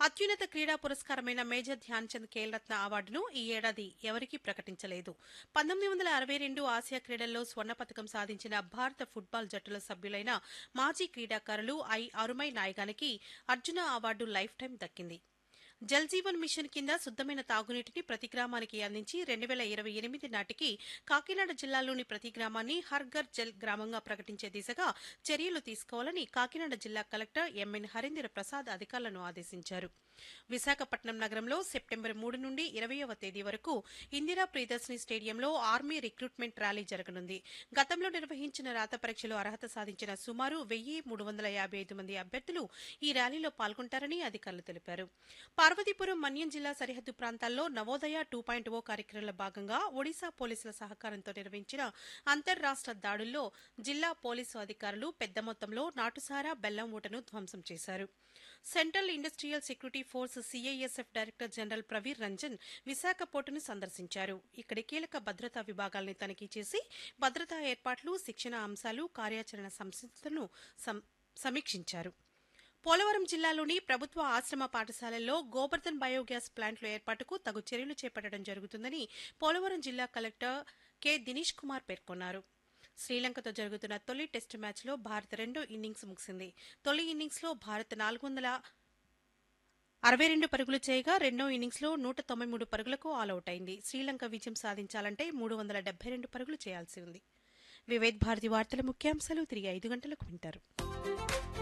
అత్యున్నత క్రీడా పురస్కారమైన మేజర్ ధ్యాన్ చంద్ ఖేల్ రత్న అవార్డును ఈ ఏడాది ఎవరికీ ప్రకటించలేదు పంతొమ్మిది వందల అరవై రెండు ఆసియా క్రీడల్లో స్వర్ణ పథకం సాధించిన భారత ఫుట్బాల్ జట్టుల సభ్యులైన మాజీ క్రీడాకారులు ఐ అరుమై నాయగానికి అర్జున అవార్డు లైఫ్ టైం దక్కింది జల్ జీవన్ మిషన్ కింద శుద్దమైన తాగునీటిని ప్రతి గ్రామానికి అందించి రెండు వేల ఇరవై ఎనిమిది నాటికి కాకినాడ జిల్లాలోని ప్రతి గ్రామాన్ని హర్ ఘర్ జల్ గ్రామంగా ప్రకటించే దిశగా చర్యలు తీసుకోవాలని కాకినాడ జిల్లా కలెక్టర్ ఎంఎన్ హరీంద్ర ప్రసాద్ అధికారులను ఆదేశించారు విశాఖపట్నం నగరంలో సెప్టెంబర్ మూడు నుండి ఇరవయవ తేదీ వరకు ఇందిరా ప్రియదర్శిని స్టేడియంలో ఆర్మీ రిక్రూట్మెంట్ ర్యాలీ జరగనుంది గతంలో నిర్వహించిన రాత పరీక్షలో అర్హత సాధించిన సుమారు వెయ్యి మూడు వందల యాభై ఐదు మంది అభ్యర్థులు ఈ ర్యాలీలో పాల్గొంటారని అధికారులు తెలిపారు పార్వతీపురం మన్యం జిల్లా సరిహద్దు ప్రాంతాల్లో నవోదయ టూ పాయింట్ ఓ కార్యక్రమంలో భాగంగా ఒడిశా పోలీసుల సహకారంతో నిర్వహించిన అంతర్రాష్ట్ర దాడుల్లో జిల్లా పోలీసు అధికారులు పెద్ద మొత్తంలో నాటుసారా బెల్లం ఊటను ధ్వంసం చేశారు central industrial security force CISF director general Pravir Ranjan Visakha పోర్టును సందర్శించారు ఇక్కడి కీలక భద్రతా విభాగాల్ని తనిఖీ చేసి భద్రతా ఏర్పాట్లు శిక్షణ అంశాలు కార్యాచరణ సంసిద్ధతను సం- సమీక్షించారు పోలవరం జిల్లాలోని ప్రభుత్వ ఆశ్రమ పాఠశాలల్లో గోబర్ధన్ బయోగ్యాస్ ప్లాంట్ల ఏర్పాటుకు తగు చర్యలు చేపట్టడం జరుగుతుందని పోలవరం జిల్లా కలెక్టర్ కె దినేష్ కుమార్ పేర్కొన్నారు శ్రీలంకతో జరుగుతున్న తొలి టెస్టు మ్యాచ్లో భారత్ రెండో ఇన్నింగ్స్ ముగిసింది తొలి ఇన్నింగ్స్లో భారత్ నాలుగు వందల అరవై రెండు పరుగులు చేయగా రెండో ఇన్నింగ్స్లో నూట తొంభై మూడు పరుగులకు ఆలౌట్ అయింది శ్రీలంక విజయం సాధించాలంటే మూడు వందల డెబ్బై రెండు పరుగులు చేయాల్సి ఉంది వివేద్ భారతి వార్తల ముఖ్యాంశాలు తిరిగి ఐదు గంటలకు వింటారు